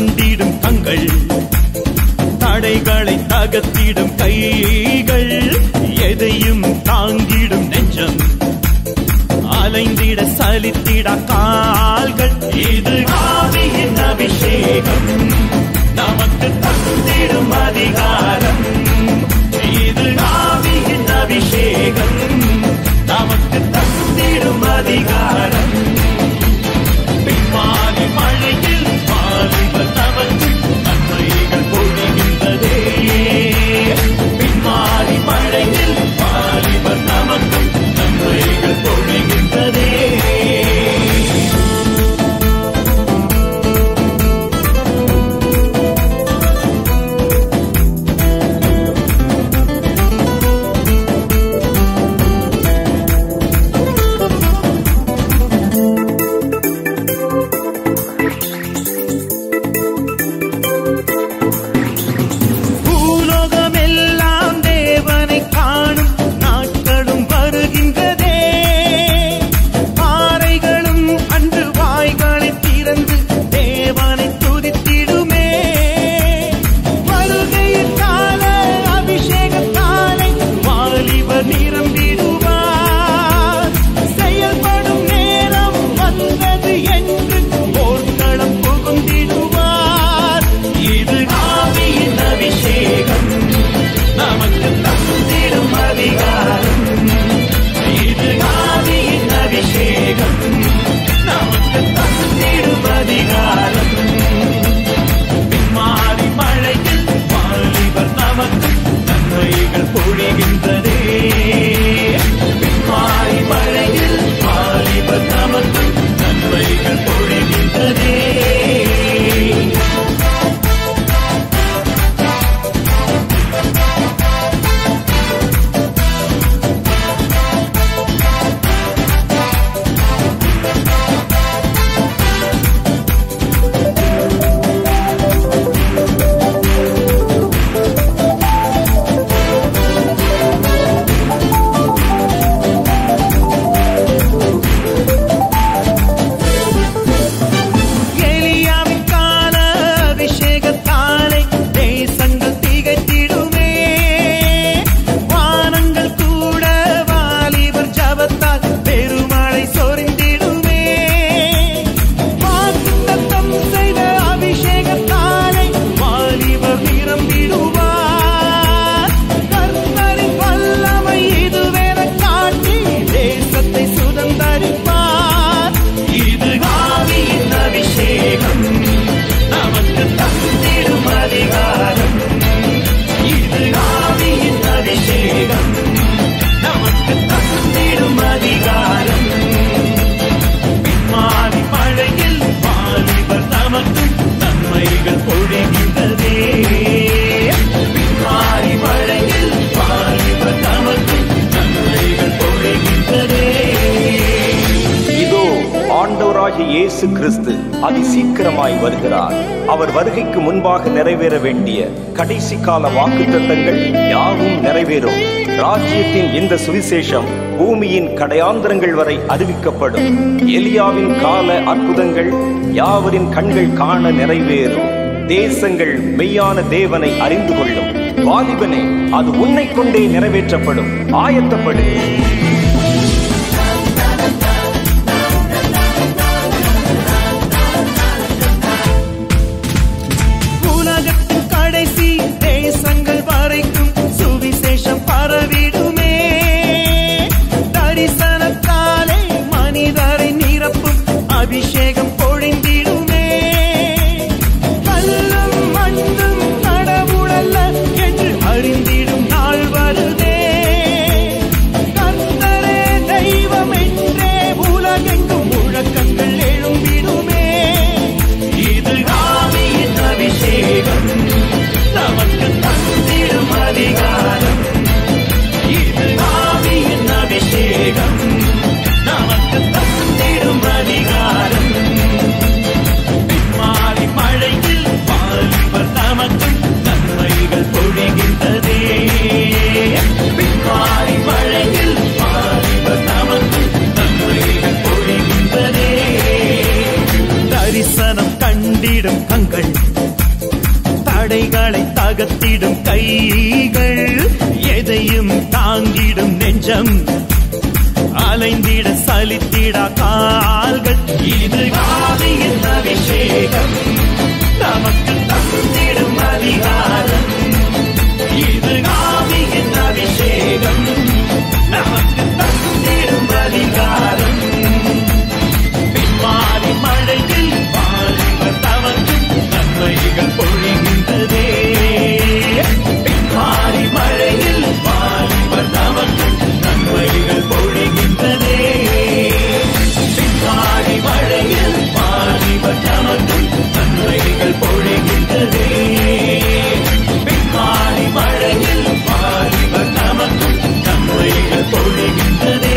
தந்திடும் கண்கள் தடைகளை தகர்த்திடும் கைகள் எதையும் தாங்கிடும் நெஞ்சம் அலைந்திட சலித்திட கால்கள் இது ஆவியின் அபிஷேகம் நமக்கு தந்திடும் அதிகாரம் இது ஆவியின் அபிஷேகம் நமக்கு தந்திடும் அதிகாரம் பின்மாறி மழையில் வாலிபர் நமக்கு நன்மைகள் பொழிகின்றதே பின்மாறி மழையில் வாலிபர் நமக்கு நன்மைகள் பொழிகின்றதே பூலோகமெல்லாம் தேவனை காணும் நாட்களும் வருகின்றதே பாறைகளும் அன்று வாய்களை திறந்து தேவனை துதித்திடுமே வருகையின் கால அபிஷேக காலை வாலிபர் நிரம்பிடுவார் செயல்படும் நேரம் வந்தது என்று போர்க்களம் புகுந்திடுவார் இது ஆவியின் அபிஷேகம் நமக்கு தந்திடும் அதிகாரம் இது ஆவியின் அபிஷேகம் நமக்கு தந்திடும் அதிகாரம் பின்மாறி மழையில் வாலிபர் நமக்கு நன்மைகள் பொழிகின்றதே பின்மாறி மழையில் வாலிபர் நமக்கு நன்மைகள் பொழிகின்றதே எலியாவின் கால அபிஷேகத்தாலே தேசங்கள் திகைத்திடுமே வானங்கள் கூட வாலிபர் ஜபத்தால் பெருமழை சொரிந்திடுமே வாக்குத்தத்தம் செய்த அபிஷேகத்தாலே வாலிபர் நிரம்பிடுவார் கர்த்தரின் வல்லமை இதுவென காட்டி தேசத்தை சுதந்தரிப்பார் இது ஆவியின் அபிஷேகம் நமக்கு தந்திடும் அதிகாரம் இது ஆவியின் அபிஷேகம் நமக்கு தந்திடும் அதிகாரம் பின்மாறி மழையில் வாலிபர் நமக்கு நன்மைகள் பொழிகின்றதே பின்மாறி மழையில் வாலிபர் நமக்கு நன்மைகள் பொழிகின்றதே இதோ ஆண்டவராகிய இயேசு கிறிஸ்து அதிசீக்கிரமாய் வருகிறார் அவர் வருகைக்கு முன்பாக நிறைவேற வேண்டிய கடைசி கால வாக்குத்தத்தங்கள் யாவும் நிறைவேறும் ராஜ்யத்தின் இந்த சுவிசேஷம் பூமியின் கடையாந்திரங்கள் வரை அறிவிக்கப்படும் எலியாவின் கால அற்புதங்கள் யாவரின் கண்கள் காண நிறைவேறும் தேசங்கள் மெய்யான தேவனை அறிந்து கொள்ளும் வாலிபனே அது உன்னை கொண்டே நிறைவேற்றப்படும் ஆயத்தப்படு உலகத்தின் கடைசி தேசங்கள் வரைக்கும் சுவிசேஷம் பரவிடுமே தரிசனத்தாலே மனிதரை நிரப்பும் அபிஷேகம் பொழிந்திடுமே கல்லும் மண்ணும் கடவுளல்ல என்று அறிந்திடும் நாள் வருதே கர்த்தரே நகர்த்திடும் கைகள் எதையும் தாங்கிடும் நெஞ்சம் அலைந்திட சலித்திட கால்கள் இது ஆவியின் அபிஷேகம் நமக்கு தந்திடும் அதிகாரம் இது ஆவியின் அபிஷேகம் நமக்கு தந்திடும் அதிகாரம் பின்மாறி மழையில் வாலிபர் தமக்கு நன்மைகள் பொழிகின்றதே பின்மாறி மழையில் வாலிபர் தமக்கு நன்மைகள் பொழிகின்றதே பின்மாறி மழையில் வாலிபர் தமக்கு நன்மைகள் பொழிகின்றதே பின்மாறி மழையில் வாலிபர் தமக்கு நன்மைகள் பொழிகின்றதே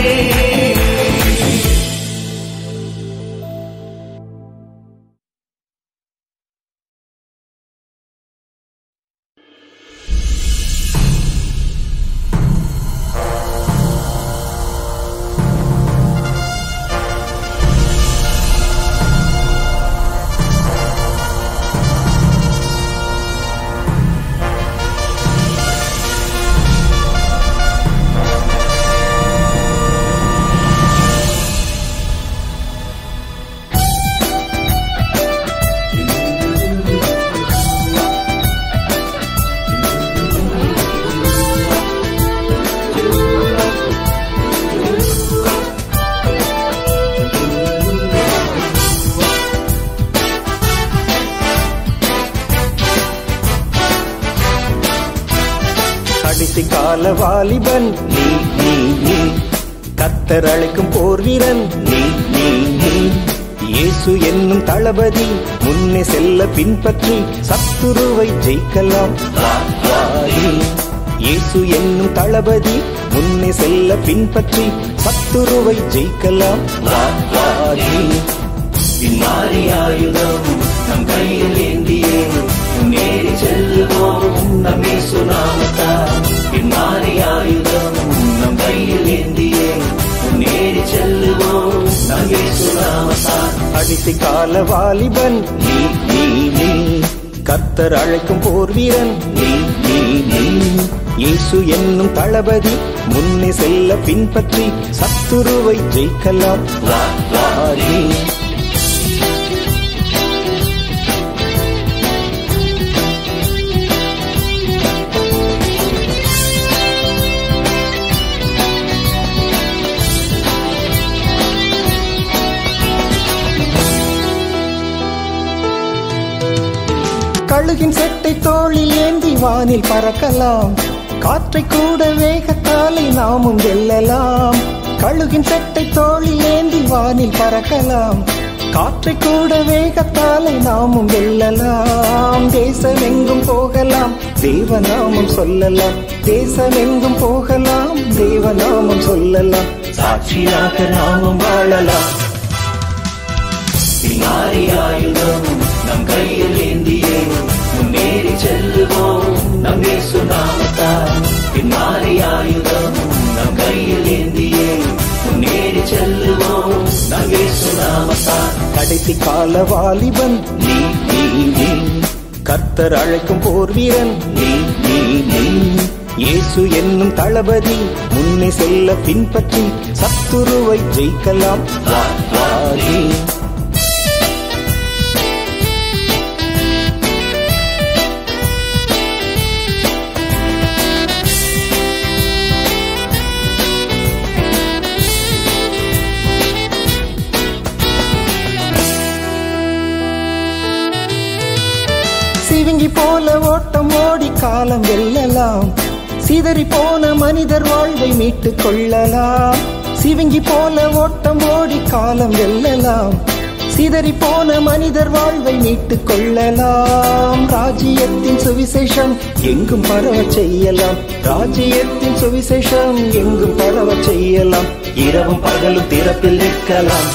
கடைசி கால வாலிபன் நீ நீ நீ கத்தர் அழைக்கும் போர் வீரன் நீ நீ நீ இயேசு என்னும் தளபதி முன்னே செல்ல பின்பற்றி சத்துருவை ஜெயிக்கலாம் வா, வா, நீ. இயேசு என்னும் தளபதி முன்னே செல்ல பின்பற்றி சத்துருவை ஜெயிக்கலாம் வா, வா, நீ. பின்மாறி ஆயுதம் நம் கையில் ஏந்தியே முன்னேறி செல்லுவோம் நம் இயேசு நாமத்தால் பின்மாறி ஆயுதம் நம் கையில் ஏந்தியே முன்னேறி செல்லுவோம் நம் இயேசு நாமத்தால் கடைசி கால வாலிபன் நீ நீ நீ கர்த்தர் அழைக்கும் போர் வீரன் நீ நீ நீ இயேசு என்னும் தளபதி முன்னே செல்ல பின்பற்றி சத்துருவை ஜெயிக்கலாம் வா வா நீ கழுகின் செட்டை தோளில் ஏந்தி வானில் பறக்கலாம் காற்றை கூட வேகத்தாலே நாமும் வெல்லலாம் கழுகின் செட்டை தோளில் ஏந்தி வானில் பறக்கலாம் காற்றை கூட வேகத்தாலே நாமும் வெல்லலாம் தேசம் எங்கும் போகலாம் தேவநாமம் சொல்லலாம் தேசம் எங்கும் போகலாம் தேவநாமம் சொல்லலாம் சாட்சியாக நாமும் வாழலாம் பின்மாறி ஆயுதம் நம் கையில் ஏந்தியே முன்னேறி செல்லுவோம் நம் இயேசு நாமத்தால் பின்மாறி ஆயுதம் நம் கையில் ஏந்தியே முன்னேறி செல்லுவோம் நம் இயேசு நாமத்தால் கடைசி கால வாலிபன் நீ நீ நீ கர்த்தர் அழைக்கும் போர் வீரன் நீ நீ நீ இயேசு என்னும் தளபதி முன்னே செல்ல பின்பற்றி சத்துருவை ஜெயிக்கலாம் வா வா நீ சிவிங்கி போல ஓட்டம் ஓடி காலம் வெல்லலாம் சிதறி போன மனிதர் வாழ்வை மீட்டுக் கொள்ளலாம் சிவிங்கி போல ஓட்டம் ஓடி காலம் வெல்லலாம் சிதறி போன மனிதர் வாழ்வை மீட்டுக் கொள்ளலாம் ராஜ்யத்தின் சுவிசேஷம் எங்கும் பரவ செய்யலாம் ராஜ்யத்தின் சுவிசேஷம் எங்கும் பரவ செய்யலாம் இரவும் பகலும் திறப்பில் நிற்கலாம்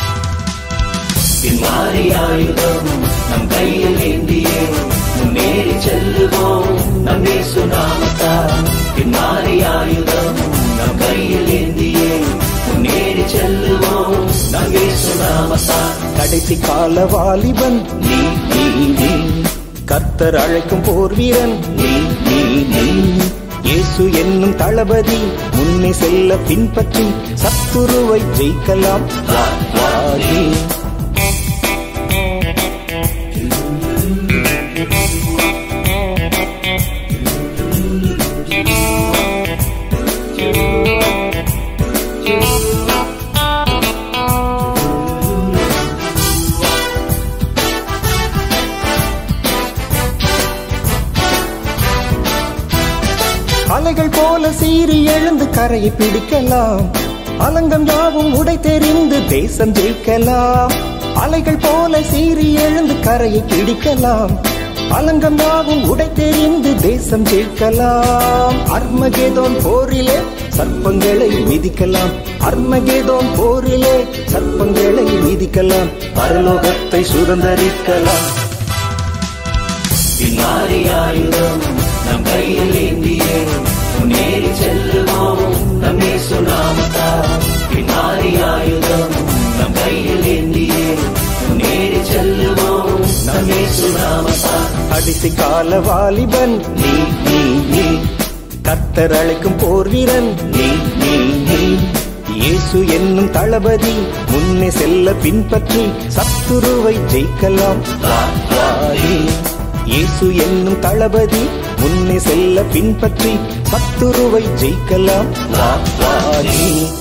பின்மாறி ஆயுதம் நம் கையில் ஏந்தியே முன்னேறி செல்லுவோம் நம் இயேசு நாமத்தால் பின்மாறி ஆயுதம் நம் கையில் ஏந்தியே முன்னேறி செல்லுவோம் நம் இயேசு நாமத்தால் கடைசி கால வாலிபன் நீ நீ நீ கர்த்தர் அழைக்கும் போர் வீரன் நீ நீ நீ இயேசு என்னும் தளபதி முன்னே செல்ல பின்பற்றி சத்துருவை ஜெயிக்கலாம் வா, வா, நீ. அலைகள் போல சீறி எழுந்து கரையை பிடிக்கலாம் அலங்கம் யாவும் உடை தெரிந்து தேசம் ஜெயிக்கலாம் அலைகள் போல சீறி எழுந்து கரையை பிடிக்கலாம் அலங்கம் யாவும் உடை தெரிந்து தேசம் ஜெயிக்கலாம் அர்மகேதோன் போரிலே சர்ப்பங்களை மிதிக்கலாம் அர்மகேதோன் போரிலே சர்ப்பங்களை மிதிக்கலாம் பரலோகத்தை சுதந்தரிக்கலாம் பின்னாரி ஆயுதம் நம் கையில் ஏந்தியே முன்னேறி செல்லுவோம் நம் இயேசு நாமத்தால் பின்னாரி ஆயுதம் நம் கையில் ஏந்தியே முன்னேறி செல்லுவோம் நம் இயேசு நாமத்தால் அடிசி கால வாலிபன் நீ நீ நீ கர்த்தர் அழைக்கும் போர் வீரன் நீ நீ நீ இயேசு என்னும் தளபதி முன்னே செல்ல பின்பற்றி சத்துருவை ஜெயிக்கலாம் வா, வா, நீ. இயேசு என்னும் தளபதி முன்னே செல்ல பின்பற்றி சத்துருவை ஜெயிக்கலாம் வா, வா, நீ.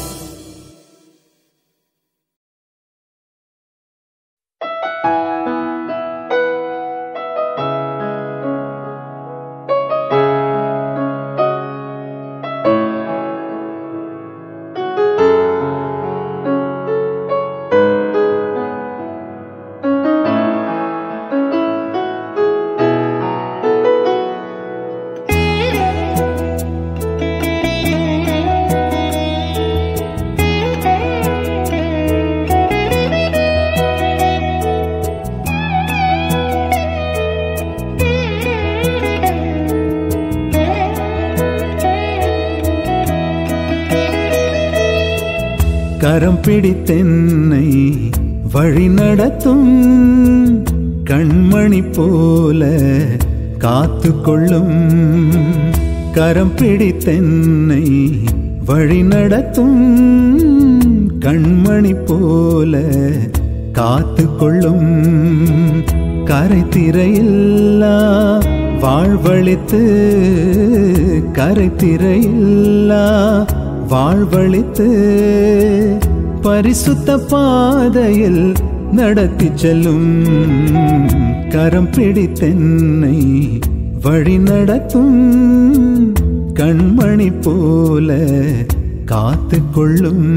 கரம் பிடித்தென்னை வழி நடத்தும் கண்மணி போல காத்து கொள்ளும் கரம் பிடித்தென்னை வழி நடத்தும் கண்மணி போல காத்து கொள்ளும் கரை திரையில்லா வாழ்வழித்து கரை திரையில்லா வாழ்வழித்து பரிசுத்த பாதையில் நடத்தி செல்லும் கரம் பிடித்தென்னை வழி நடத்தும் கண்மணி போல காத்து கொள்ளும்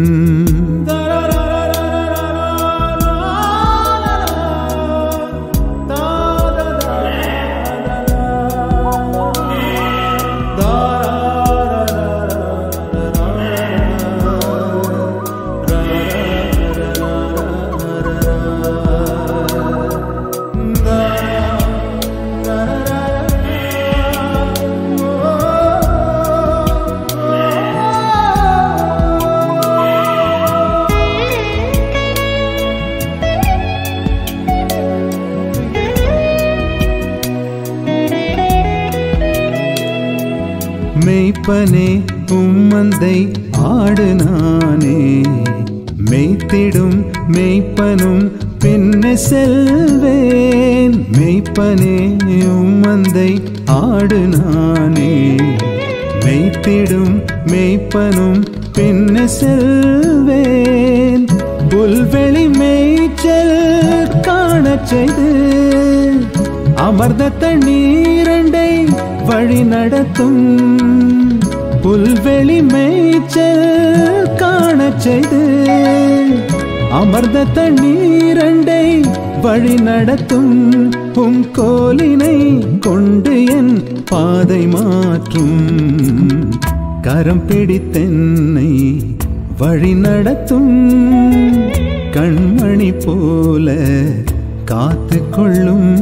மெய்ப்பனே உம்மந்தை ஆடு நானே மெய்த்திடும் மெய்ப்பனும் பின்ன செல்வேன் மெய்ப்பனே உம்மந்தை ஆடு நானே மெய்த்திடும் மெய்ப்பனும் பின்ன செல்வேன் புல்வெளி மேய்ச்சல் காணச் செய்து அமர்ந்த தண்ணீரண்டை வழி நடத்தும் புல்வெளி மேய்ச்சல் காணச் செய்து அமர்ந்த தண்ணீரண்டை வழி நடத்தும் உம் கோலினை கொண்டு என் பாதை மாற்றும் கரம் பிடித்தென்னை வழி நடத்தும் கண்மணி போல காத்து கொள்ளும்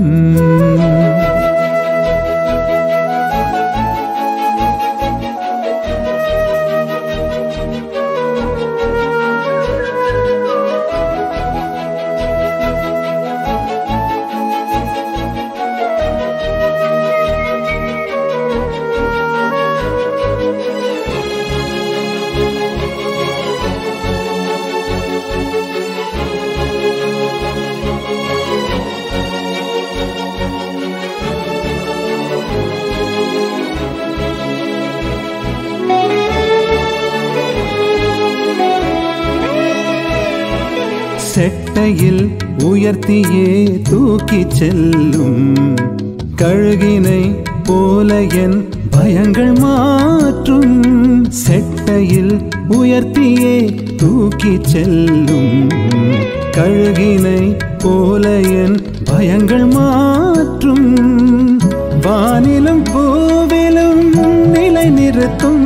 செட்டையில் உயர்த்தியே தூக்கிச் செல்லும் கழுகினை போல என் பயங்கள் மாற்றும் செட்டையில் உயர்த்தியே தூக்கிச் செல்லும் கழுகினை போல என் பயங்கள் மாற்றும் வானிலும் பூவிலும் நிலை நிறுத்தும்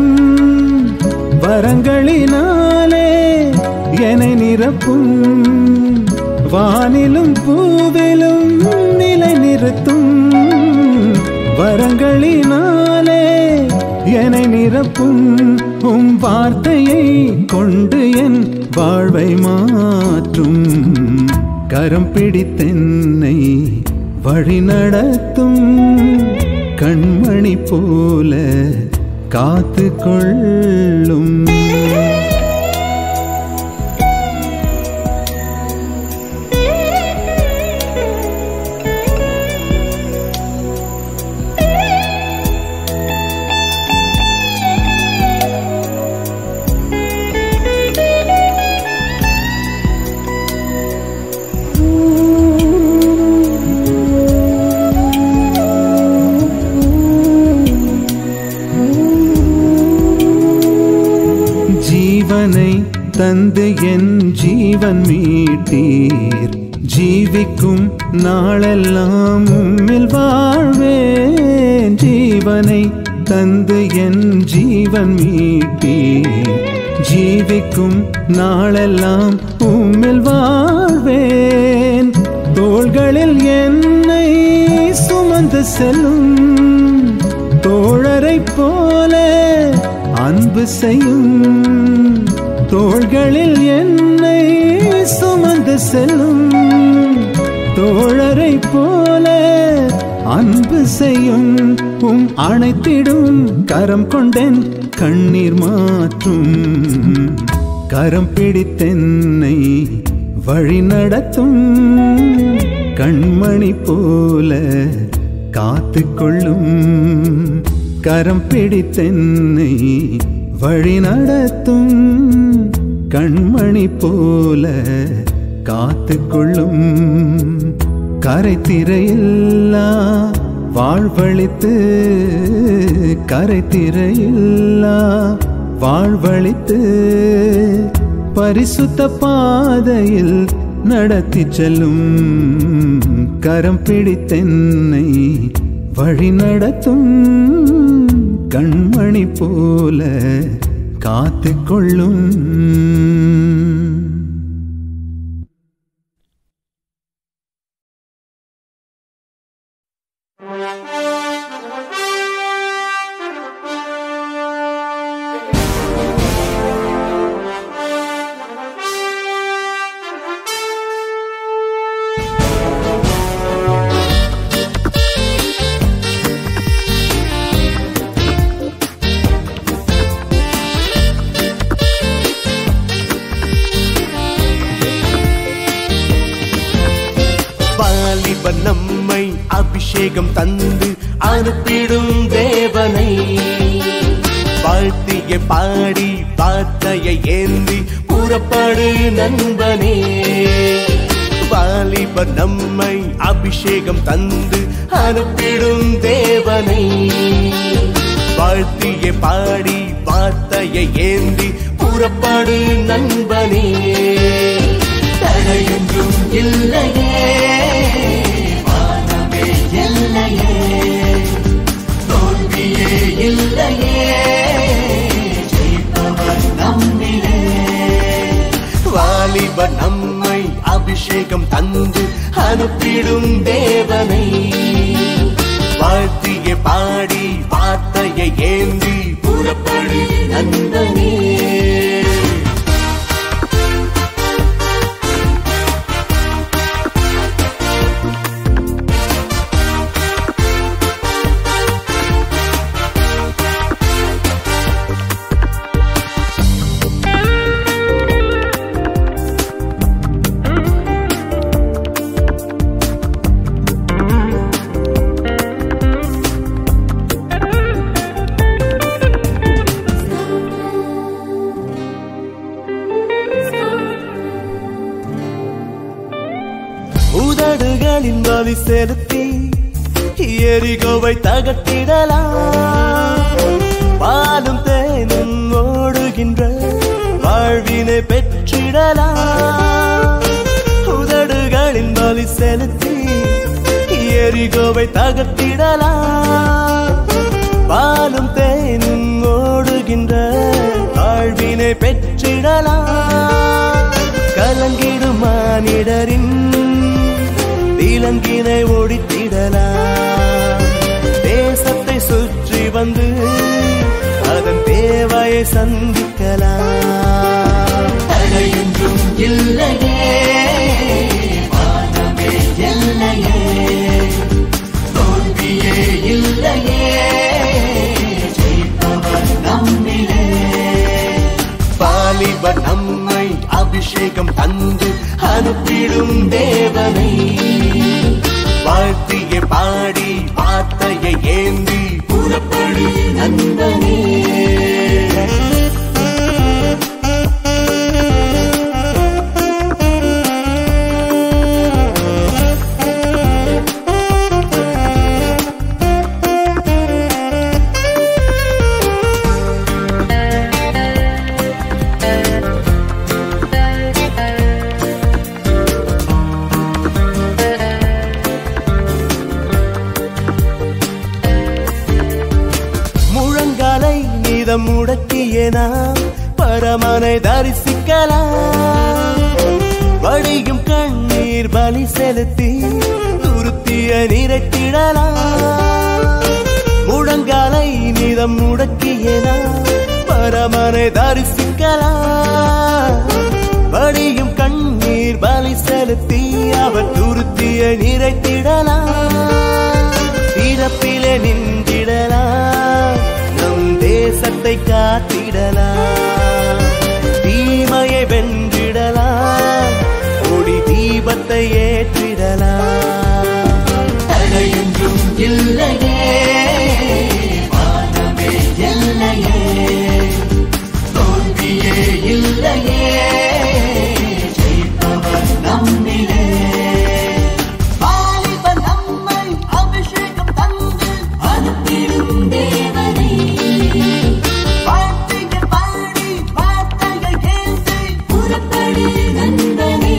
வரங்களினாலே என்னை நிரப்பும் வானிலும் பூவிலும் நிலை நிறுத்தும் வரங்களினாலே என்னை நிரப்பும் உம் வார்த்தையை கொண்டு என் வாழ்வை மாற்றும் கரம் பிடித்தென்னை வழி நடத்தும் கண்மணி போல காத்து கொள்ளும் ஜீவனை தந்து என் ஜீவன் மீட்டீர் ஜீவிக்கும் நாளெல்லாம் உம்மில் வாழ்வேன் ஜீவனை தந்து என் ஜீவன் மீட்டீர் ஜீவிக்கும் நாளெல்லாம் உம்மில் வாழ்வேன் தோள்களில் என்னை சுமந்து செல்லும் தோழரைப் போல அன்பு செய்யும் தோள்களில் என்னை சுமந்து செல்லும் தோழரைப் போல அன்பு செய்யும் உம் அணைத்திடும் கரம் கொண்டேன் கண்ணீர் மாற்றும் கரம் பிடித்தென்னை வழி நடத்தும் கண்மணி போல காத்து கொள்ளும் கரம் பிடித்தென்னை வழி நடத்தும் கண்மணி போல காத்து கொள்ளும் கரை திரையில்லா வாழ்வழித்து கரை திரையில்லா வாழ்வழித்து பரிசுத்த பாதையில் நடத்தி செல்லும் கரம் பிடித்தென்னை வழி நடத்தும் கண்மணி போல காத்து கொள்ளும் வாலிபன் நம்மை அபிஷேகம் தந்து அனுப்பிடும் தேவனை வாழ்த்திய பாடி வார்த்தையை ஏந்தி புறப்படு நண்பனே வாலிபன் நம்மை அபிஷேகம் தந்து அனுப்பிடும் தேவனை வாழ்த்திய பாடி வார்த்தையை ஏந்தி புறப்படு நண்பனே தடையொன்றும் இல்லையே வானமே இல்லையே தோல்வியே இல்லையே ஜெயிப்பவர் நம்மிலே வாலிப நம்மை அபிஷேகம் தந்து அனுப்பிடும் தேவனை வாழ்த்திய பாடி வார்த்தையை ஏந்தி புறப்படு நண்பனே உதடுகளின் வலி செலுத்தி எரிகோவை தகர்த்திடலாம் பாலும் தேனும் ஓடுகின்ற வாழ்வினை பெற்றிடலாம் உதடுகளின் வலி செலுத்தி எரிகோவை தகர்த்திடலாம் பாலும் தேனும் ஓடுகின்ற வாழ்வினை பெற்றிடலாம் கலங்கிடும் மானிடரின் விலங்கினை ஒடித்திடலாம் தேசத்தை சுற்றி வந்து அதன் தேவையை சந்திக்கலாம் தடையொன்றும் இல்லையே வானமே எல்லையே தோல்வியே இல்லையே ஜெயிப்பவர் நம்மிலே வாலிபர் நம்மை அபிஷேகம் தந்து அனுப்பிடும் தேவனை வாழ்த்திய பாடி வார்த்தையை ஏந்தி புறப்படு நந்தனே முழங்காலை நீதம் முடக்கிய நாம் பரமனை தரிசிக்கலாம் வடியும் கண்ணீர் பலி செலுத்தி துருத்திய நிறத்திடலாம் முழங்காலை நீதம் முடக்கிய நாம் பரமனை தரிசிக்கலாம் வடியும் கண்ணீர் பலி செலுத்தி அவர் துருத்திய நிறைத்திடலாம் இறப்பிலே நின்றிடலாம் நம் தேசத்தை காத்திடலாம் தீமையை வென்றிடலாம் ஒளி தீபத்தை ஏற்றிடலாம் தடையொன்றும் இல்லையே வானமே எல்லையே தோல்வியே இல்லையே ஜெயிப்பவர் நம்மிலே வாலிபர் நம்மை அபிஷேகம் தந்து அனுப்பிடும் தேவனை வாழ்த்திய பாடி வார்த்தையை கேட்டு புறப்படு நண்பனே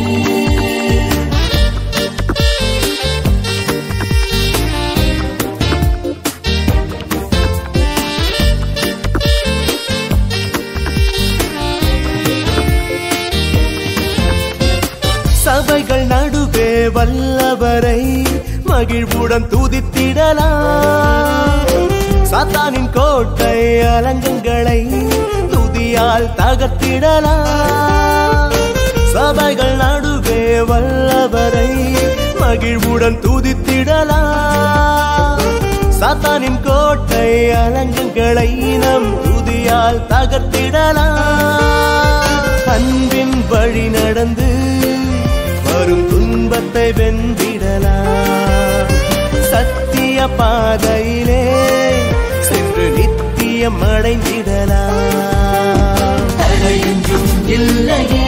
சபைகள் நடுவே வல்லவரை மகிழ்வுடன் துதித்திடலாம் சாத்தானின் கோட்டை அலங்கங்களை துதியால் தகர்த்திடலாம் சபைகள் நடுவே வல்லவரை மகிழ்வுடன் துதித்திடலாம் சாத்தானின் கோட்டை அலங்கங்களை நம் துதியால் தகர்த்திடலாம் அன்பின் வழி நடந்து வரும் துன்பத்தை வென்றிடலாம் சத்திய பாதையிலே சென்று நித்தியம் அடைந்திடலாம் தடையொன்றும் இல்லையே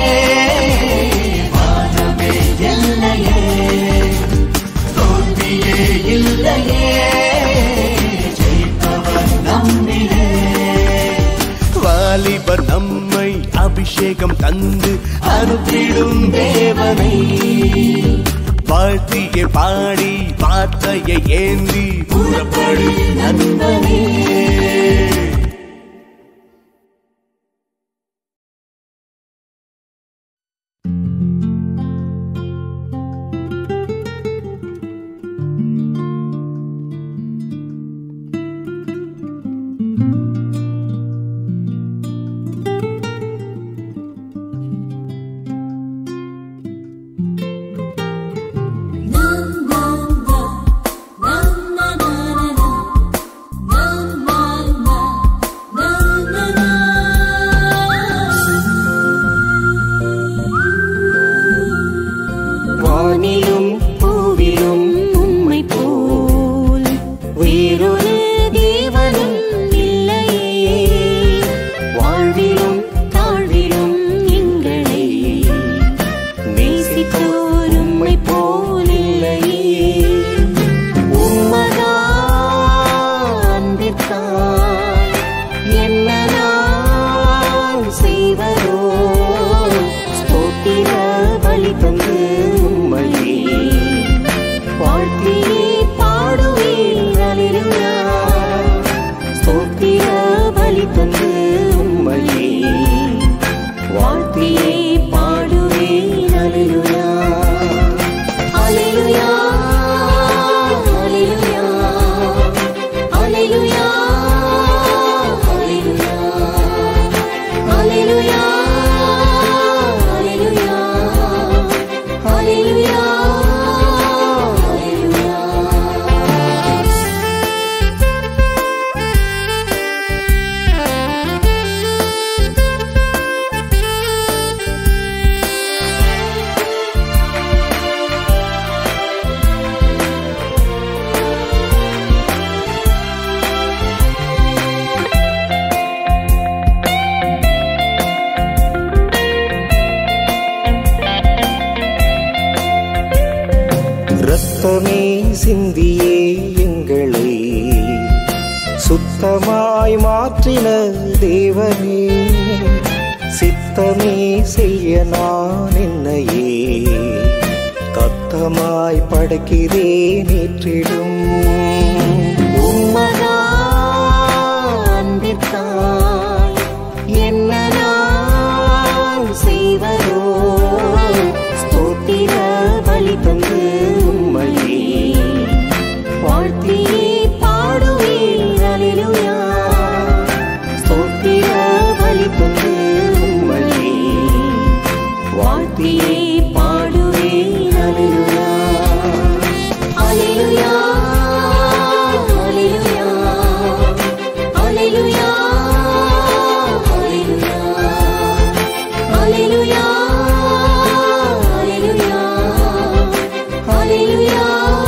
வானமே எல்லையே தோல்வியே இல்லையே ஜெயிப்பவர் நம்மிலே வாலிபர் நம்மை அபிஷேகம் தந்து அனுப்பிடும் தேவனை வாழ்த்திய பாடி வார்த்தையை ஏந்தி புறப்படு நண்பனே Na na na na na na na na na செய்வரோ ஸ்தோத்திர பலி தந்து உம்மையே வாழ்த்தியே பாடுவேன் அல்லேலூயா ஸ்தோத்திர பலி தந்து உம்மையே வாழ்த்தியே பாடுவேன் அல்லேலூயா அல்லேலூயா அல்லேலூயா அல்லேலூயா அல்லேலூயா அல்லேலூயா அல்லேலூயா அல்லேலூயா ரத்தமே சிந்தியே எங்களை சுத்தமாய் மாற்றின தேவனே சித்தமே செய்ய நான் என்னையே கத்தமாய் படைக்கிறேன் ஏற்றிடும் உம்மகா அன்பிற்காய் என்ன நான் செய்வதோ ஸ்தோத்திர பலி தந்து உம்மையே வாழ்த்தியே பாடுவேன் அல்லேலூயா ஸ்தோத்திர பலி தந்து உம்மையே வாழ்த்தியே பாடுவேன் அல்லேலூயா அல்லேலூயா அல்லேலூயா அல்லேலூயா அல்லேலூயா அல்லேலூயா அல்லேலூயா அல்லேலூயா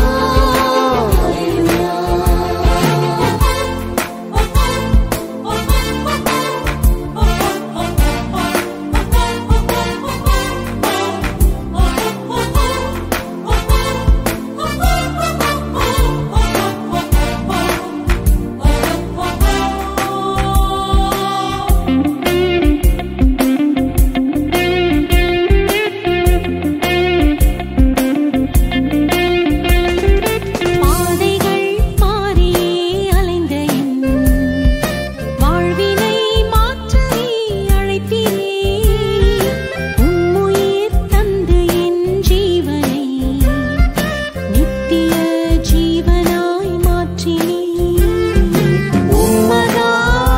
பாதைகள் மாறியே அலைந்த என் வாழ்வினை மாற்றி அழைத்தீரே உம்முயிர் தந்து என் ஜீவனை நித்திய ஜீவனாய் மாற்றினீர் உம்மகா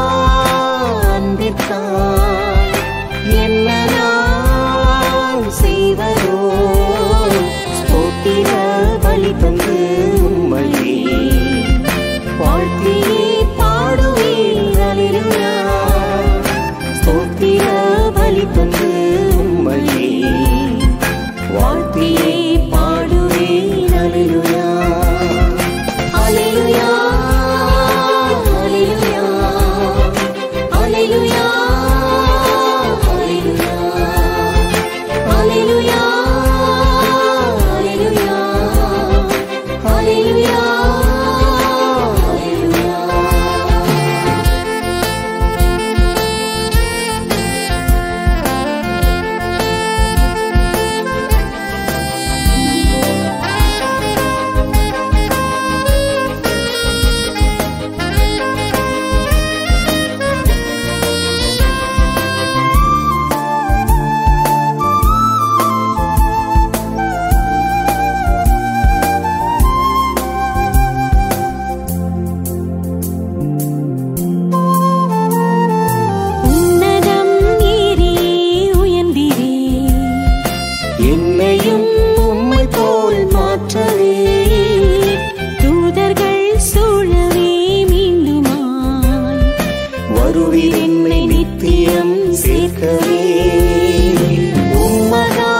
அன்பிற்காய் என்ன நான் செய்வதோ ஸ்தோத்திர பலி தந்து உம்மையே வாழ்த்தியே பாடுவேன் அல்லேலூயா ஸ்தோத்திர பலி தந்து உம்மையே வாழ்த்தியே பாடுவேன் அல்லேலூயா அல்லேலூயா அல்லேலூயா அல்லேலூயா அல்லேலூயா அல்லேலூயா அல்லேலூயா அல்லேலூயா உன்னதம் ஏறியே உயர்ந்திரே என்னையும் உம்மை போல் மாற்றவே தூதர்கள் சூழவே மீண்டுமாய் வருவில் என்னை நித்தியம் சேர்க்கவே உம்மகா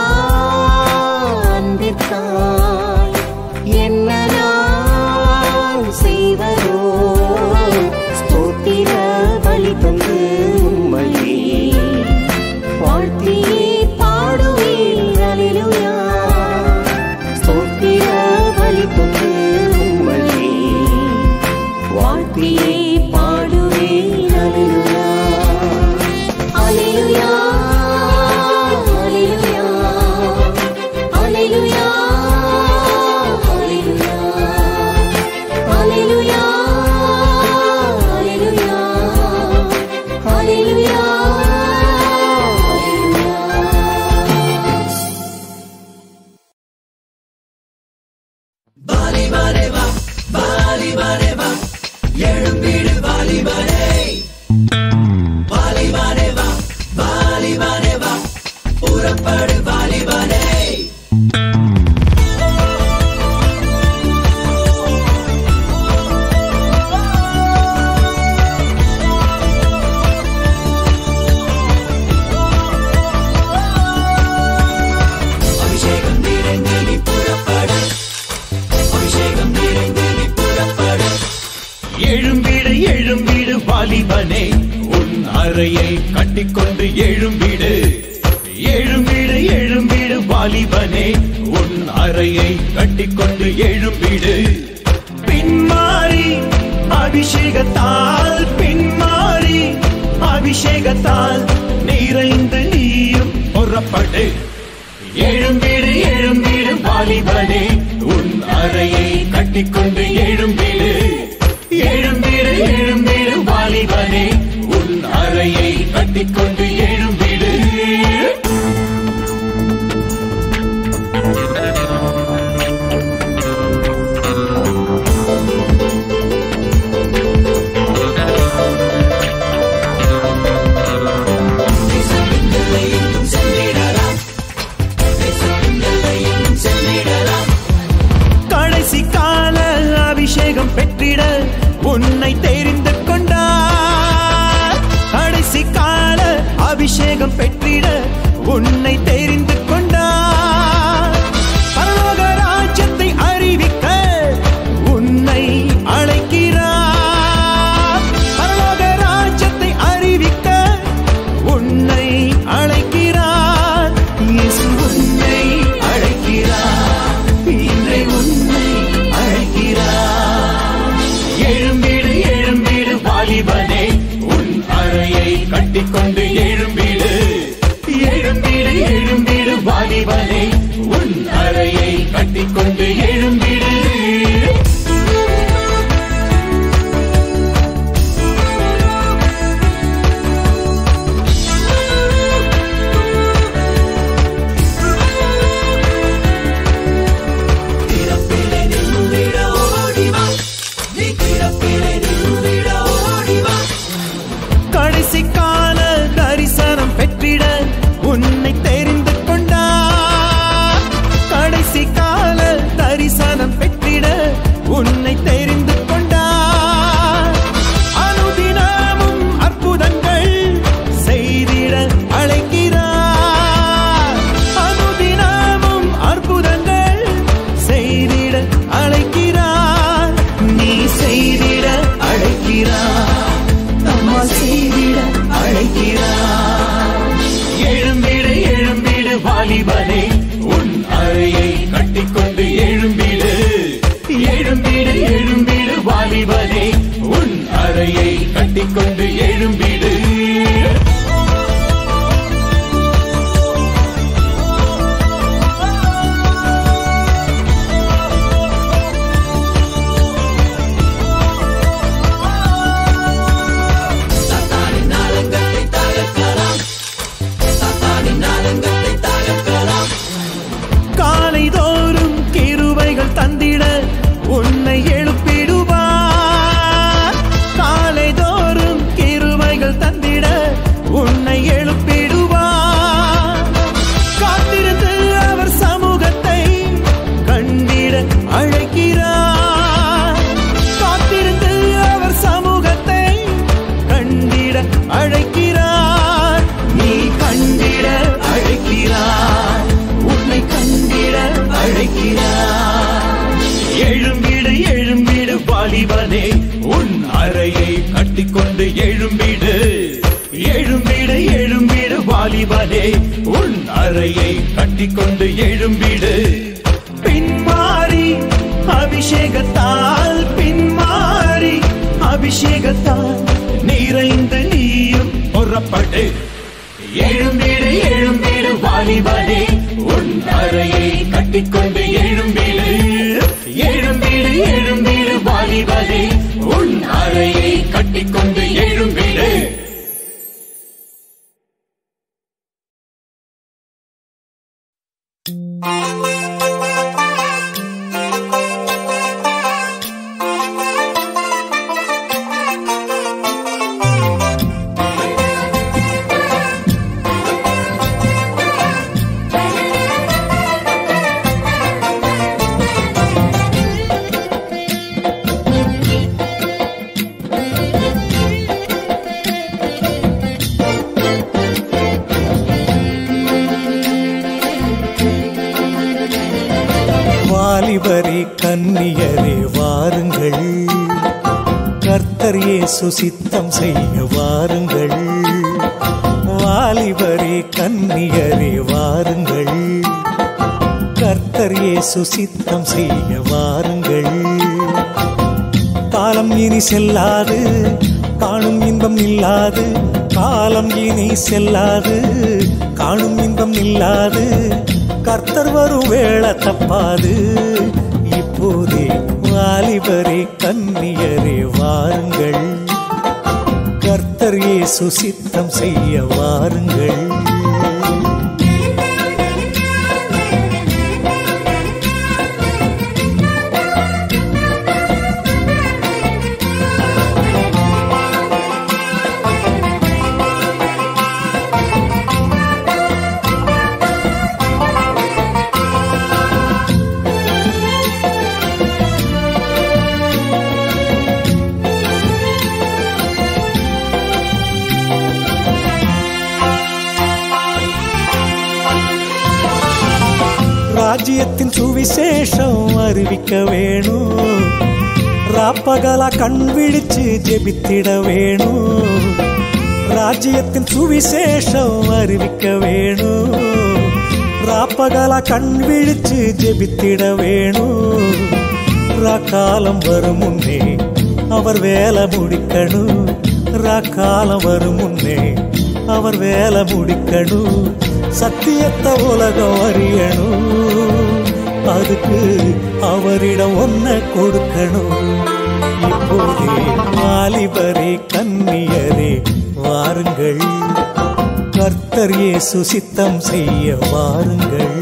அன்பிற்காய் என்ன நான் செய்வதோ ஸ்தோத்திர பலி தந்து உம்மையே வாழ்த்தியே பாடுவேன் அல்லேலூயா ஸ்தோத்திர பலி தந்து உம்மையே வாழ்த்தியே பாடுவேன் அல்லேலூயா புறப்படு வாலிபனே அபிஷேகம் நிறைந்து நீ புறப்படு அபிஷேகம் நிறைந்து நீ புறப்படு எழும்பிடு எழும்பிடு வாலிபனே உன் அறையை கட்டிக்கொண்டு எழும்பிடு எழும்பிடு எழும்பிடு வாலிபனே உன் அறையை கட்டிக்கொண்டு எழும்பிடு பின்மாறி அபிஷேகத்தால் பின்மாறி அபிஷேகத்தால் நிறைந்து நீயும் புறப்படு எழும்பிடு எழும்பிடு வாலிபனே உன் அறையை கட்டிக்கொண்டு எழும்பிடு எழும்பிடு எழும்பிடு வாலிபனே உன் அறையை கட்டிக்கொண்டு எழும்பிடு தேசத்தின் எல்லை எங்கும் சென்றிடலாம் தேசத்தின் எல்லை எங்கும் சென்றிடலாம் கடைசி கால அபிஷேகம் பெற்றிட உன்னை தெரிந்து கொண்டார் கடைசி கால அபிஷேகம் பெற்றிட உன்னை தெரிந்து கொண்டார் பரலோக ராஜ்யத்தை அறிவிக்க உன்னை அழைக்கிறார் பரலோக ராஜ்யத்தை அறிவிக்க உன்னை அழைக்கிறார் இயேசு உன்னை அழைக்கிறார் இன்றை உன்னை அழைக்கிறார் எழும்பிடு எழும்பிடு வாலிபனே உன் அறையை கட்டிக்கொண்டு எழும்பிடு எழும்பிடு எழும்பிடு வாலிபனே உன் அறையை கட்டிக்கொண்டு எழும்பிடு திறப்பிலே நின்றிட ஓடிவா நீ திறப்பிலே நின்றிட ஓடிவா கடைசி கால தரிசனம் பெற்றிட உன்னை தெரிந்து கொண்டார் கடைசி கால தரிசனம் பெற்றிட உன்னை தெரிந்து கொண்டார் அனுதினமும் அற்புதங்கள் செய்திட அழைக்கிறார் அனுதினமும் அற்புதங்கள் செய்திட அழைக்கிறார் நீ செய்திட அழைக்கிறார் நம்மால் செய்திட அழைக்கிறார் எழும்பிடு எழும்பிடு வாலிபனே உன் அறையை கட்டிக்கொண்டு எழும்பிடு எழும்பிடு எழும்பிடு வாலிபனே உன் அறையை கட்டிக்கொண்டு எழும்பிடு சாத்தானின் ஆலங்கத்தை தகர்க்கலாம் சாத்தானின் ஆலங்கத்தை தகர்க்கலாம் காலைதோறும் கிருபைகள் தந்திட உன்னை எழுப்பிடுவார் காலைதோறும் கிருபைகள் தந்திட உன்னை எழுப்பிடுவார் காத்திருந்து அவர் சமூகத்தை கண்டிட அழைக்கிறார் காத்திருந்து அவர் சமூகத்தை கண்டிட அழைக்கிறார் நீ கண்டிட அழைக்கிறார் உன்னை கண்டிட அழைக்கிறார் எழும்பிடு எழும்பிடு வாலிபனே உன் அறையை கட்டிக்கொண்டு எழும்பிடு எழும்பிடு எழும்பிடு வாலிபனே உன் அறையை கட்டிக்கொண்டு எழும்பிடு பின்மாறி அபிஷேகத்தால் பின்மாறி அபிஷேகத்தால் நிறைந்து நீயும் புறப்படு எழும்பிடு எழும்பிடு வாலிபனே உன் அறையை கட்டிக்கொண்டு எழும்பிடு எழும்பிடு எழும்பிடு வாலிபனே உன் அறையை கட்டிக்கொண்டு எழும்பிடு வாலிபரே கன்னியரே வாருங்கள் கர்த்தர் இயேசு சித்தம் செய்ய வாருங்கள் வாலிபரே கன்னியரே வாருங்கள் கர்த்தர் இயேசு சித்தம் செய்ய வாருங்கள் காலம் இனி செல்லாது காணும் இன்பம் இல்லாது காலம் இனி செல்லாது காணும் இன்பம் இல்லாது கர்த்தர் வரும் வேளை தப்பாது இப்போதே வாலிபரே கன்னியரே வாருங்கள் கர்த்தர் இயேசு சித்தம் செய்ய வாருங்கள் ராஜ்யத்தின் சுவிசேஷம் அறிவிக்க வேணும் ராப்பகலா கண் விழிச்சு ஜெபித்திட வேணும் ராஜ்யத்தின் சுவிசேஷம் அறிவிக்க வேணும் ராப்பகலா கண் விழிச்சு ஜெபித்திட வேணும் ராக்காலம் வரும் முன்னே அவர் வேலை முடிக்கணும் ராக்காலம் வரும் முன்னே அவர் வேலை முடிக்கணும் சத்தியத்தை உலகம் அறியணும் அதுக்கு அவரிடம் ஒன்ன கொடுக்கணும் இப்போதே வாலிபரே கன்னியரே வாருங்கள் கர்த்தர் இயேசு சித்தம் செய்ய வாருங்கள்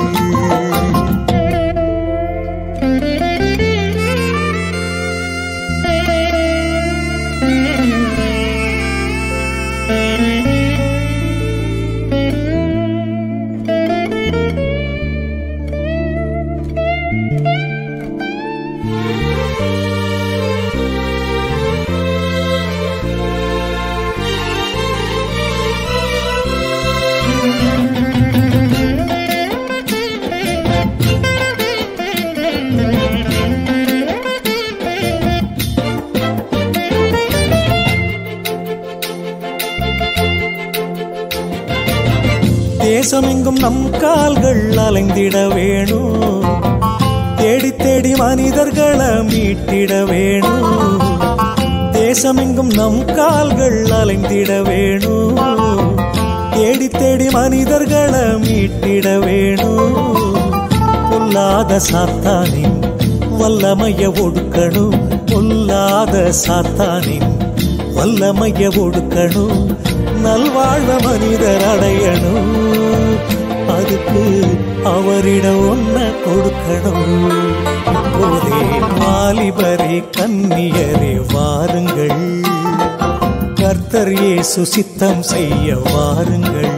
தேசமெங்கும் நம் கால்கள் அலைந்திட வேணும் தேடி தேடி மனிதர்களை மீட்டிட வேணும் தேசமெங்கும் நம் கால்கள் அலைந்திட வேணும் தேடி தேடி மனிதர்களை மீட்டிட வேணும் பொல்லாத சாத்தானின் வல்லமைய ஒடுக்கணும் பொல்லாத சாத்தானின் வல்லமைய ஒடுக்கணும் நல்வாழ்வ மனிதர் அடையணும் அதுக்கு அவரிடம் ஒன்ன கொடுக்கணும் இப்போதே வாலிபரே கன்னியரே வாருங்கள் கர்த்தர் இயேசு சித்தம் செய்ய வாருங்கள்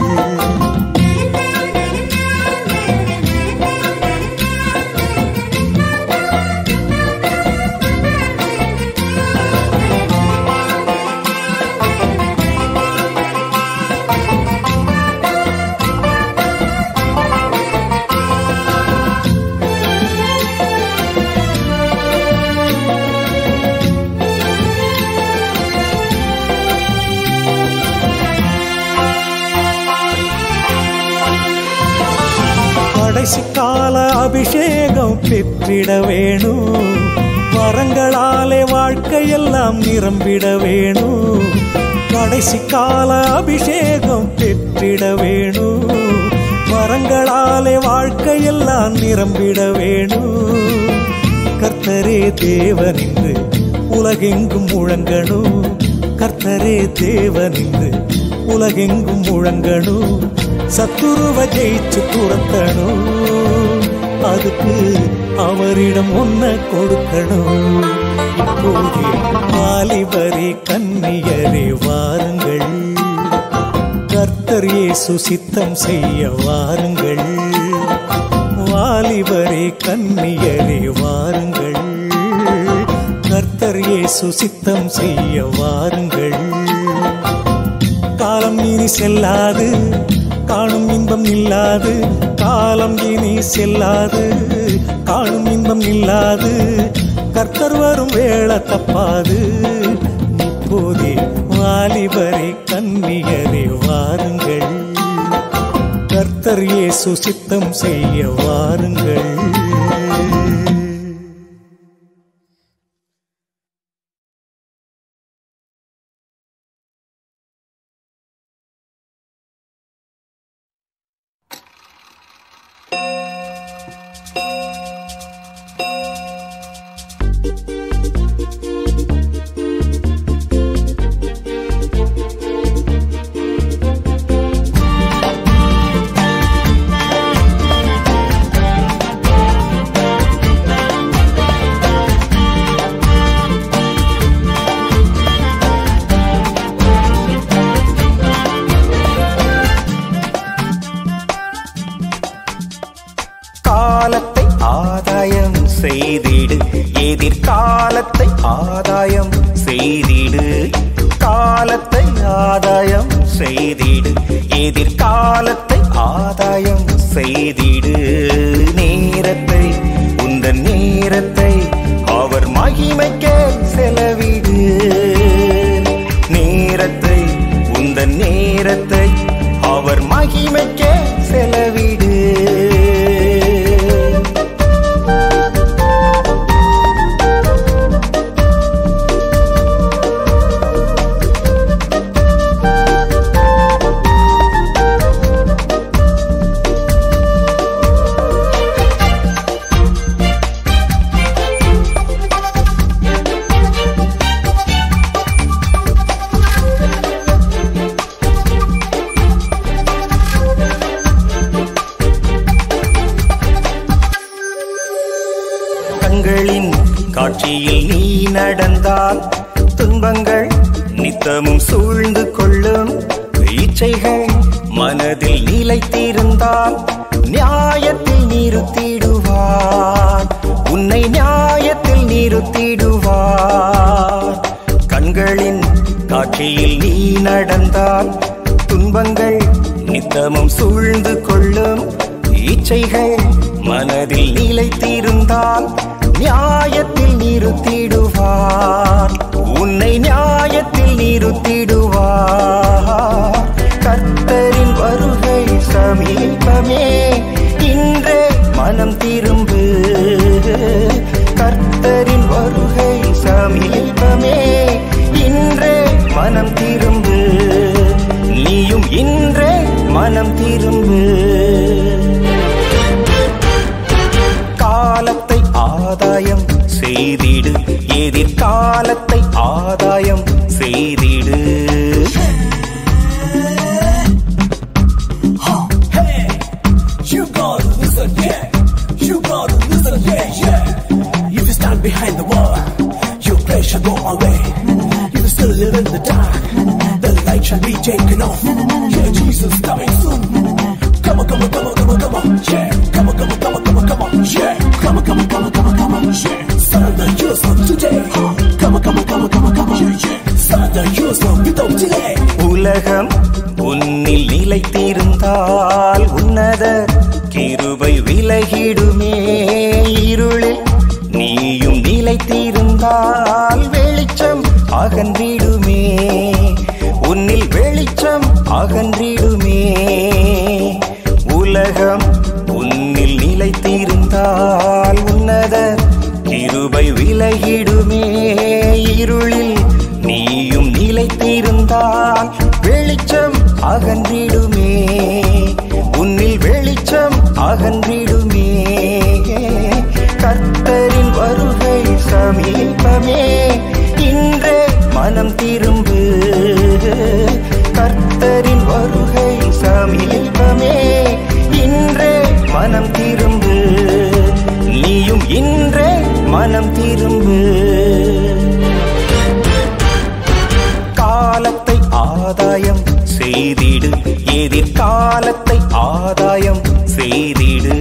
கடைசி கால அபிஷேகம் பெற்றிட வேணும் வரங்களாலே வாழ்க்கையெல்லாம் நிரம்பிட வேணும் கடைசி கால அபிஷேகம் பெற்றிட வேணும் வரங்களாலே வாழ்க்கையெல்லாம் நிரம்பிட வேணும் கர்த்தரே தேவன் என்று உலகெங்கும் முழங்கணும் கர்த்தரே தேவன் என்று உலகெங்கும் முழங்கணும் சத்துருவ ஜெயிச்சு துரத்தணும் அதுக்கு அவரிடம் ஒன்ன கொடுக்கணும் இப்போதே வாலிபரே கன்னியரே வாருங்கள் கர்த்தர் இயேசு சித்தம் செய்ய வாருங்கள் வாலிபரே கன்னியரே வாருங்கள் கர்த்தர் இயேசு சித்தம் செய்ய வாருங்கள் காலம் இனி செல்லாது காணும் இன்பம் இன்பம் இல்லாது காலம் இனி செல்லாது காணும் இன்பம் இல்லாது கர்த்தர் வரும் வேளை தப்பாது இப்போதே வாலிபரே கன்னியரே வாருங்கள் கர்த்தர் இயேசு சித்தம் செய்ய வாருங்கள் காலத்தை ஆதாயம் செய்திடு எதிர்காலத்தை ஆதாயம் செய்திடு காலத்தை ஆதாயம் செய்திடு எதிர்காலத்தை ஆதாயம் செய்திடு நேரத்தை உந்த நேரத்தை அவர் மகிமைக்கே செலவிடு நேரத்தை உந்த நேரத்தை அவர் மகிமைக்கே செலவிடு கண்களின் காட்சியில் நீ நடந்தால் துன்பங்கள் நித்தமும் சூழ்ந்து கொள்ளும் இச்சைகள் மனதில் நிலைத்திருந்தால் நியாயத்தில் நிறுத்திடுவார் உன்னை நியாயத்தில் நிறுத்திடுவார் கண்களின் காட்சியில் நீ நடந்தால் துன்பங்கள் நித்தமும் சூழ்ந்து கொள்ளும் இச்சைகள் மனதில் நிலைத்திருந்தால் நியாயத்தில் நிறுத்திடுவார் உன்னை நியாயத்தில் நிறுத்திடுவார் கர்த்தரின் வருகை சமீபமே இன்றே மனம் திரும்பு கர்த்தரின் வருகை சமீபமே இன்றே மனம் திரும்பு நீயும் இன்றே மனம் திரும்பு காலத்தை ஆதாயம் செய்திடு எதிர்காலத்தை ஆதாயம் செய்திடு You gotta listen, yeah. You gotta listen, yeah, yeah. If you stand behind the wall, your place shall go away. If you still live in the dark, the light shall be taken off. Yeah, Jesus coming soon. Come on, come on, come on, come on, come on, yeah. Come on, come on, come on, come on, come on, yeah. Come on, come on, come on, come on, come on, yeah. Surrender yourself today. Come on, come on, come on, come on, come on, yeah, yeah. Surrender yourself without delay. உலகம் உன்னில் நிலைத்திருந்தால் உன்னத கிருபை விலகிடுமே இருளில் நீயும் நிலைத்திருந்தால் வெளிச்சம் அகன்றிடுமே உன்னில் வெளிச்சம் அகன்றிடுமே உலகம் உன்னில் நிலைத்திருந்தால் உன்னத கிருபை விலகிடுமே இருளில் நீயும் நிலைத்திருந்தால் வெளிச்சம் அகன்றிடுமே உன்னில் வெளிச்சம் அகன்றிடுமே கர்த்தரின் வருகை சமீபமே இன்றே மனம் திரும்பு கர்த்தரின் வருகை சமீபமே இன்றே மனம் திரும்பு நீயும் இன்றே மனம் திரும்பு காலத்தை ஆதாயம் செய்திடு எதிர்காலத்தை ஆதாயம் செய்திடு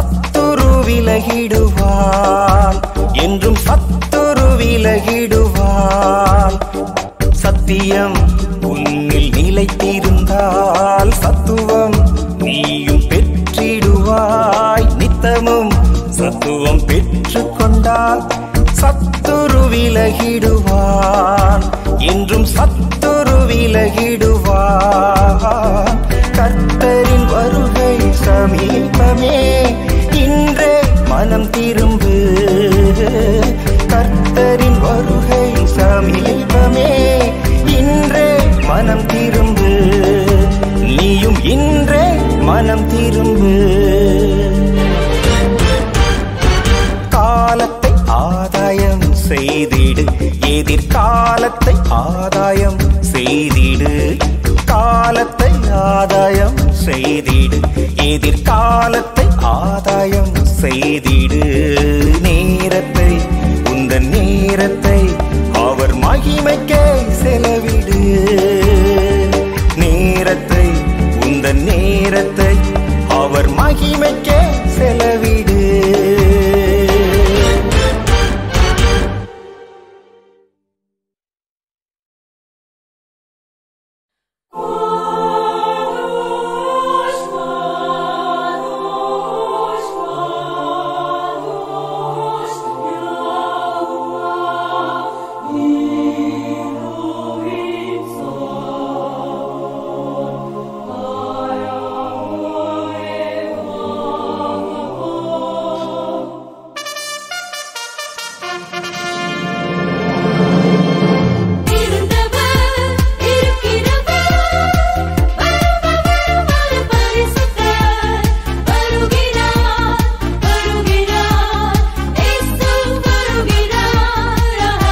சத்துரு விலகிடுவான் என்றும் சத்துரு விலகிடுவான் சத்தியம் உன்னில் நிலைத்திருந்தால் சத்துவம் நீயும் பெற்றிடுவாய் நித்தமும் சத்துவம் பெற்றுக் கொண்டால் சத்துரு விலகிடுவான் என்றும் சத்துரு விலகிடுவான் கர்த்தரின் வருகை சமீபமே இன்றே மனம் திரும்பு கர்த்தரின் வருகை சமீபமே இன்றே மனம் திரும்பு நீயும் இன்றே மனம் திரும்பு காலத்தை ஆதாயம் செய்திடு எதிர்காலத்தை ஆதாயம் செய்திடு காலத்தை ஆதாயம் செய்திடு எதிர்காலத்தை ஆதாயம் செய்திடு நேரத்தை உந்த நேரத்தை அவர் மகிமைக்கே செலவிடு நேரத்தை உந்த நேரத்தை அவர் மகிமைக்கே செலவிடு இருந்தவர் இருக்கிறவர் வருபவர் பரிசுத்தர் வருகிறார் வருகிறார் இயேசு வருகிறார்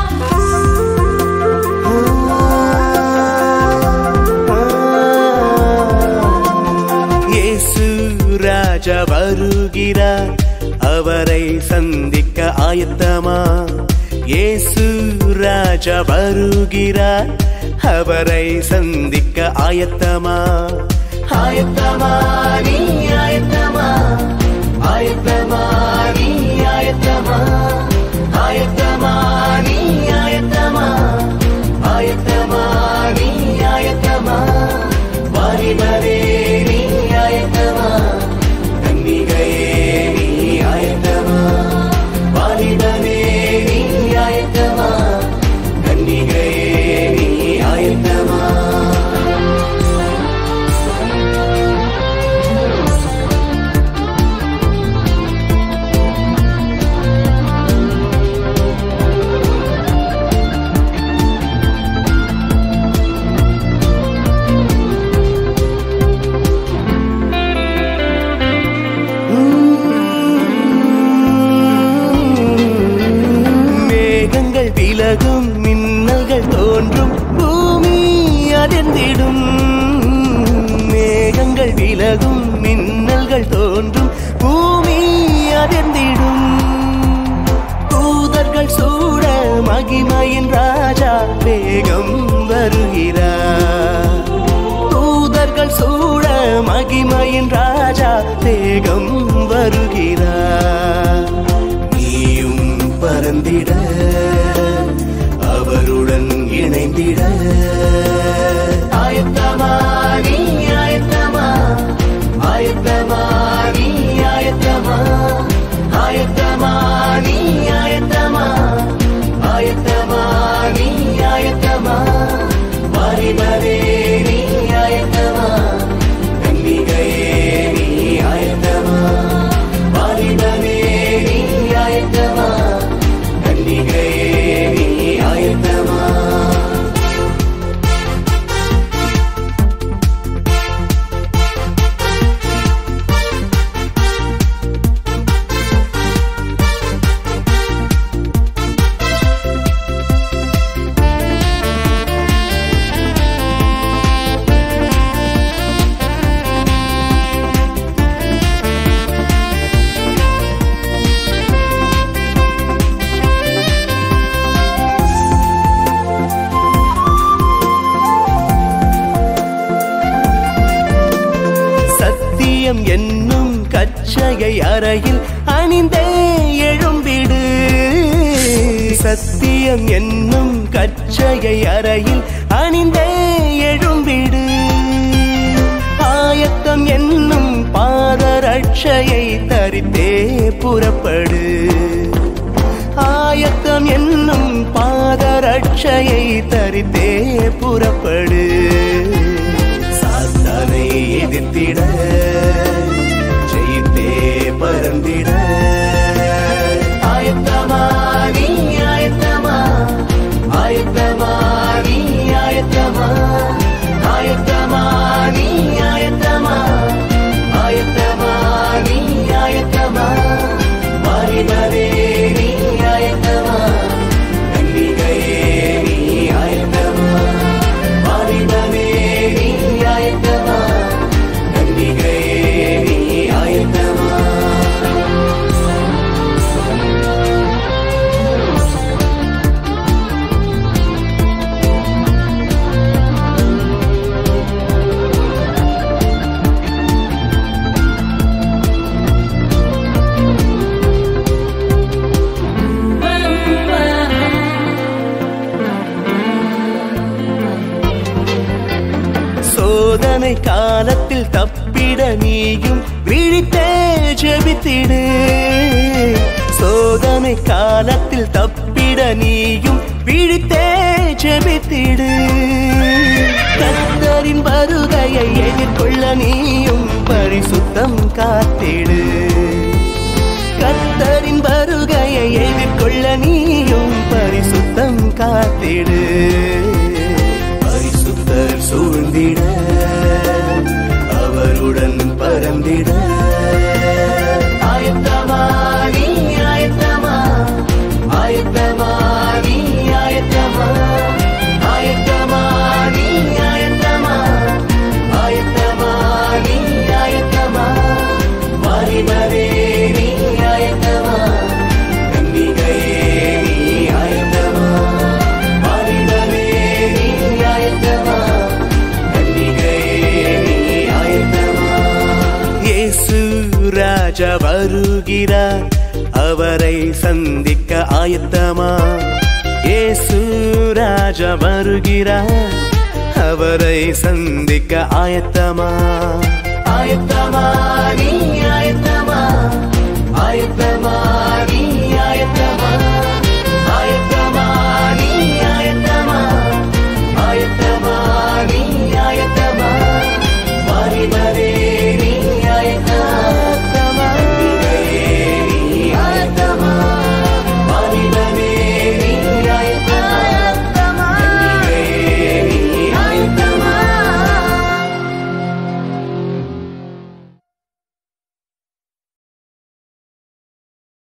இயேசு ராஜா வருகிறார் அவரை சந்திக்க ஆயத்தமா இயேசு ராஜா வருகிறார் அவரை சந்திக்க ஆயத்தமா ஆயத்தமா நீ ஆயத்தமா ஆயத்தமா நீ ஆயத்தமா ஆயத்தமா நீ ஆயத்தமா ஆயத்தமா நீ ஆயத்தமா வாலிபரே நீ ஆயத்தமா கன்னிகையே நீ ஆயத்தமா வாலிபரே நீ ஆயத்தமா கன்னிகையே நீ ஆயத்தமா மேகங்கள் விலகும் மின்னல்கள் தோன்றும் பூமி அதிர்ந்திடும் மேகங்கள் விலகும் மின்னல்கள் தோன்றும் பூமி அதிர்ந்திடும் தூதர்கள் சூட மகிமையின் ராஜா வேகம் வருகிறார் தூதர்கள் சூட மகிமையின் ராஜா வேகம் வருகிறார் நீயும் பறந்திட அவருடன் இணைந்திட ஆயத்தமா நீ ஆயத்தமா ஆயத்தமா நீ ஆயத்தமா ஆயத்தமா நீ ஆயத்தமா ஆயத்தமா நீ ஆயத்தமா வாலிபரே நீ ஆயத்தமா கன்னிகையே நீ ஆயத்தமா வாலிபரே நீ ஆயத்தமா கன்னிகையே அறையில் அணிந்தே எழும்பிடு சத்தியம் என்னும் கச்சையை அறையில் அணிந்தே எழும்பிடு ஆயத்தம் என்னும் பாதரட்சையை தரித்தே புறப்படு ஆயத்தம் என்னும் பாதரட்சையை தரித்தே புறப்படு சாத்தானை எதிர்த்திட ஜெயித்தே பறந்திட ஆயத்தமா நீ ஆயத்தமா ஆயத்தமா நீ ஆயத்தமா ஆயத்தமா நீ ஆயத்தமா ஆயத்தமா நீ ஆயத்தமா மாறினரே நீ ஆயத்தமா கன்னிகையே நீ ஆயத்தமா மாறினரே நீ ஆயத்தமா கன்னிகையே நீ ஆயத்தமா சோதனை காலத்தில் தப்பிட நீயும் விழித்தே ஜெபித்திடு சோதனை காலத்தில் தப்பிட நீயும் விழித்தே ஜெபித்திடு கர்த்தரின் வருகையை எதிர்கொள்ள நீயும் பரிசுத்தம் காத்திடு கர்த்தரின் வருகையை எதிர்கொள்ள நீயும் பரிசுத்தம் காத்திடு பரிசுத்தர் சூழ்ந்திட அவருடன் பறந்திட ஆயத்தமா நீ ஆயத்தமா ஆயத்தமா நீ ஆயத்தமா ஆயத்தமா நீ ஆயத்தமா ஆயத்தமா நீ ஆயத்தமா மாறினரே நீ ஆயத்தமா கன்னிகையே நீ ஆயத்தமா மாறினரே நீ ஆயத்தமா கன்னிகையே நீ ஆயத்தமா இயேசு ராஜா வருகிறார் அவரை சந்திக்க ஆயத்தமா இயேசு ராஜா வருகிறார் அவரை சந்திக்க ஆயத்தமா ஆயத்தமா நீ